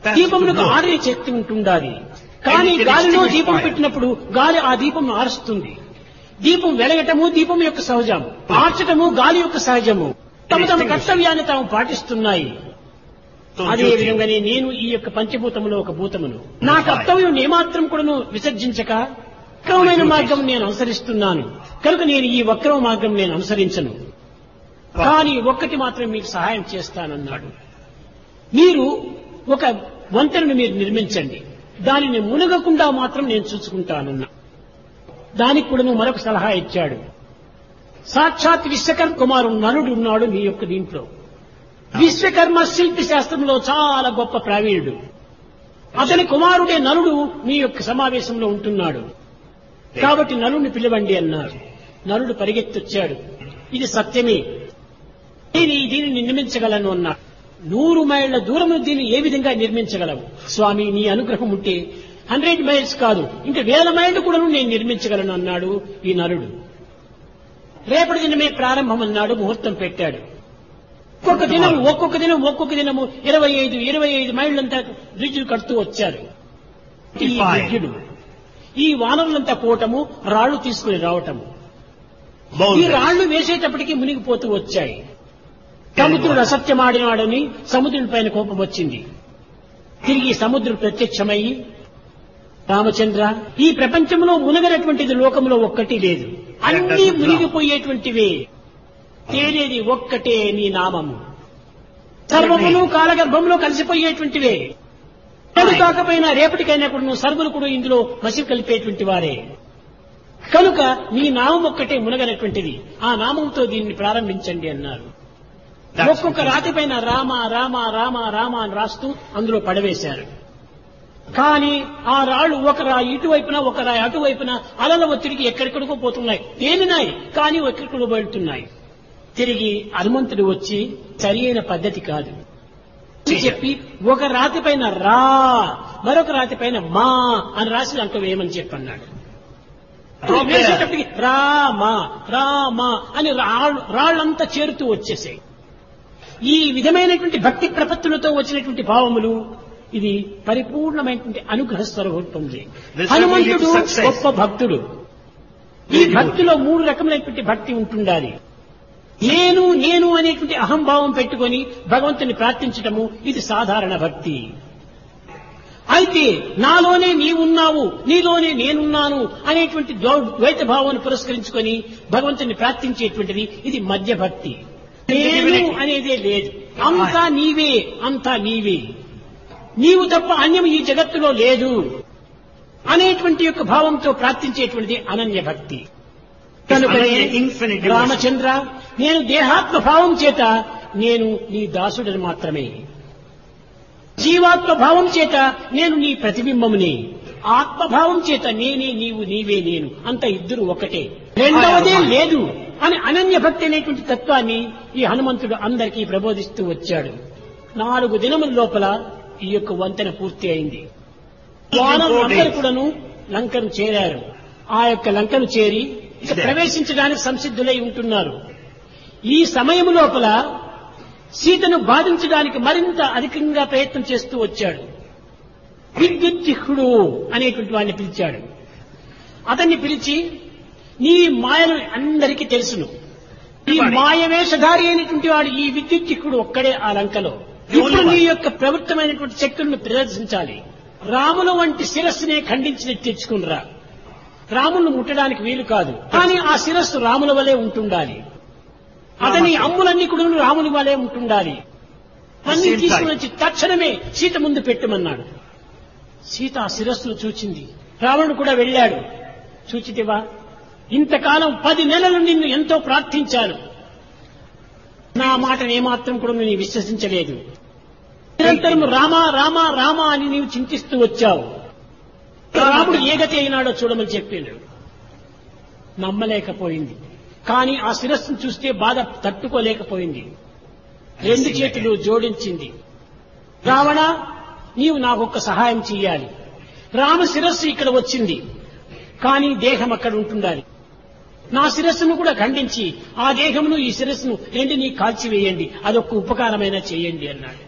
దీపములకు ఆడే శక్తి ఉంటుండాలి కానీ And it can గాలిలో extinguish దీపం fire. పెట్టినప్పుడు గాలి ఆ దీపం ఆరుస్తుంది దీపం వెలగటము దీపం యొక్క సహజము ఆర్చటము గాలి యొక్క సహజము తమ తమ extinguish. కర్తవ్యాన్ని తాము పాటిస్తున్నాయి So అదే duty. విధంగానే నేను ఈ యొక్క పంచభూతములో ఒక భూతమును నా కర్తవ్యం ఏమాత్రం కూడాను విసర్జించక వక్రమైన మార్గం నేను అనుసరిస్తున్నాను కనుక నేను ఈ వక్రమ మార్గం నేను అనుసరించను కానీ ఒక్కటి మాత్రం మీకు సహాయం చేస్తానన్నాడు మీరు ఒక వంతెనను మీరు నిర్మించండి దానిని మునగకుండా మాత్రం నేను చూసుకుంటానన్నా దానికి కూడా నువ్వు మరొక సలహా ఇచ్చాడు సాక్షాత్ విశ్వకర్మ కుమారుడు నలుడు ఉన్నాడు నీ యొక్క దీంట్లో విశ్వకర్మ శిల్పి శాస్త్రంలో చాలా గొప్ప ప్రావీణుడు అతని కుమారుడే నలుడు మీ యొక్క సమావేశంలో ఉంటున్నాడు కాబట్టి నలుడిని పిలవండి అన్నారు నలుడు పరిగెత్తొచ్చాడు ఇది సత్యమే నేను దీనిని నిర్మించగలను అన్నాడు నూరు మైళ్ళ దూరం దీన్ని ఏ విధంగా నిర్మించగలవు స్వామి నీ అనుగ్రహం ఉంటే హండ్రెడ్ మైల్స్ కాదు ఇంకా వేల మైళ్ళు కూడా నేను నిర్మించగలను అన్నాడు ఈ నలుడు రేపటి దినమే ప్రారంభం అన్నాడు ముహూర్తం పెట్టాడు ఒక్కొక్క దినం ఒక్కొక్క దినం ఒక్కొక్క దినము ఇరవై ఐదు ఇరవై ఐదు మైళ్ళంతా బ్రిడ్జిలు కడుతూ వచ్చారు ఈ బ్రిడ్జిలు ఈ వానరులంతా పోవటము రాళ్లు తీసుకుని రావటము ఈ Boundaries. రాళ్లు వేసేటప్పటికి మునిగిపోతూ వచ్చాయి సముద్రుడు అసత్యమాడినాడని సముద్రుడి పైన కోపం వచ్చింది తిరిగి సముద్రుడు ప్రత్యక్షమయ్యి రామచంద్ర ఈ ప్రపంచంలో మునగనటువంటిది లోకంలో ఒక్కటి లేదు అన్ని మునిగిపోయేటువంటివే తేలేది ఒక్కటే నీ నామము సర్వమును కాలగర్భంలో కలిసిపోయేటువంటివే అది కాకపోయినా రేపటికైనా కూడా నువ్వు సర్వులు కూడా ఇందులో మసి కలిపేటువంటి వారే కనుక నీ నామం ఒక్కటే మునగనటువంటిది ఆ నామంతో దీన్ని ప్రారంభించండి అన్నారు That's ఒక్కొక్క రాతి పైన రామ రామ రామ రామ అని రాస్తూ అందులో పడవేశారు కానీ ఆ రాళ్ళు ఒక రాయి ఇటువైపున ఒక రాయి అటువైపున అలల ఒత్తిడికి ఎక్కడెక్కడికో పోతున్నాయి తేలినాయి కానీ ఎక్కడికో వెళ్తున్నాయి తిరిగి హనుమంతుడు వచ్చి సరి అయిన పద్ధతి కాదు అని చెప్పి ఒక రాతి పైన రా మరొక రాతి పైన మా అని రాసి దాంట్లో వేయమని చెప్పన్నాడు వేసేటప్పటికి రామా రామా అని రాళ్ళు రాళ్ళంతా చేరుతూ వచ్చేసాయి ఈ విధమైనటువంటి భక్తి ప్రపత్తులతో వచ్చినటువంటి భావములు ఇది పరిపూర్ణమైనటువంటి అనుగ్రహ స్వరూపం This హనుమంతుడు will lead to success. గొప్ప భక్తుడు ఈ భక్తిలో మూడు రకములైనటువంటి భక్తి ఉంటుండాలి నేను నేను అనేటువంటి అహంభావం పెట్టుకొని భగవంతుని ప్రార్థించటము ఇది సాధారణ భక్తి అయితే నాలోనే నీవున్నావు నీలోనే నేనున్నాను అనేటువంటి ద్వౌ- ద్వైత భావాన్ని పురస్కరించుకొని భగవంతుని ప్రార్థించేటువంటిది ఇది మధ్య భక్తి నేను అనేదే లేదు అంతా నీవే అంతా నీవే నీవు తప్ప అన్యం ఈ జగత్తులో లేదు అనేటువంటి యొక్క భావంతో ప్రార్థించేటువంటిది అనన్య భక్తి కనుకనే Infinite devotion. రామచంద్ర నేను దేహాత్మ భావం చేత నేను నీ దాసుడని మాత్రమే జీవాత్మ భావం చేత నేను నీ ప్రతిబింబముని ఆత్మభావం చేత నేనే నీవు నీవే నేను అంత ఇద్దరు ఒకటే రెండవదే లేదు అని అనన్య భక్తి అనేటువంటి తత్వాన్ని ఈ హనుమంతుడు అందరికీ ప్రబోధిస్తూ వచ్చాడు నాలుగు దినముల లోపల ఈ యొక్క వంతెన పూర్తి అయింది వానరులందరూ కూడాను లంకను చేరారు ఆ యొక్క లంకను చేరి ఇక ప్రవేశించడానికి సంసిద్ధులై ఉంటున్నారు ఈ సమయం లోపల సీతను బాధించడానికి మరింత అధికంగా ప్రయత్నం చేస్తూ వచ్చాడు విద్యుత్తిహుడు అనేటువంటి వాడిని పిలిచాడు అతన్ని పిలిచి నీ మాయలు అందరికీ తెలుసును ఈ మాయవేషధారి అయినటువంటి వాడు ఈ విద్యుత్తిహుడు ఒక్కడే ఆ లంకలో ఇప్పుడు నీ యొక్క ప్రవృత్తమైనటువంటి శక్తులను ప్రదర్శించాలి రాముల వంటి శిరస్సునే ఖండించి తెచ్చుకునిరా రాములను ముట్టడానికి వీలు కాదు కానీ ఆ శిరస్సు రాముల వలె ఉంటుండాలి అతని అమ్ములన్నీ కూడా రాముని వలె ఉంటుండాలి అన్ని Same తీసుకుని time. వచ్చి తక్షణమే సీత ముందు పెట్టమన్నాడు సీత ఆ శిరస్సును చూచింది రావణుడు కూడా వెళ్ళాడు చూచితివా ఇంతకాలం పది నెలలు నిన్ను ఎంతో ప్రార్థించాను నా మాటను ఏమాత్రం కూడా నేను విశ్వసించలేదు నిరంతరం రామా రామా రామా అని నీవు చింతిస్తూ వచ్చావు రాముడు ఏ గతి అయినాడో చూడమని చెప్పాడు నమ్మలేకపోయింది కానీ ఆ శిరస్సును చూస్తే బాధ తట్టుకోలేకపోయింది రెండు చేతులు జోడించింది రావణ నీవు నాకొక్క సహాయం చెయ్యాలి రామ శిరస్సు ఇక్కడ వచ్చింది కానీ దేహం అక్కడ ఉంటుండాలి నా శిరస్సును కూడా ఖండించి ఆ దేహమును ఈ శిరస్సును రెండిని కాల్చివేయండి అదొక ఉపకారమైనా చేయండి అన్నాడు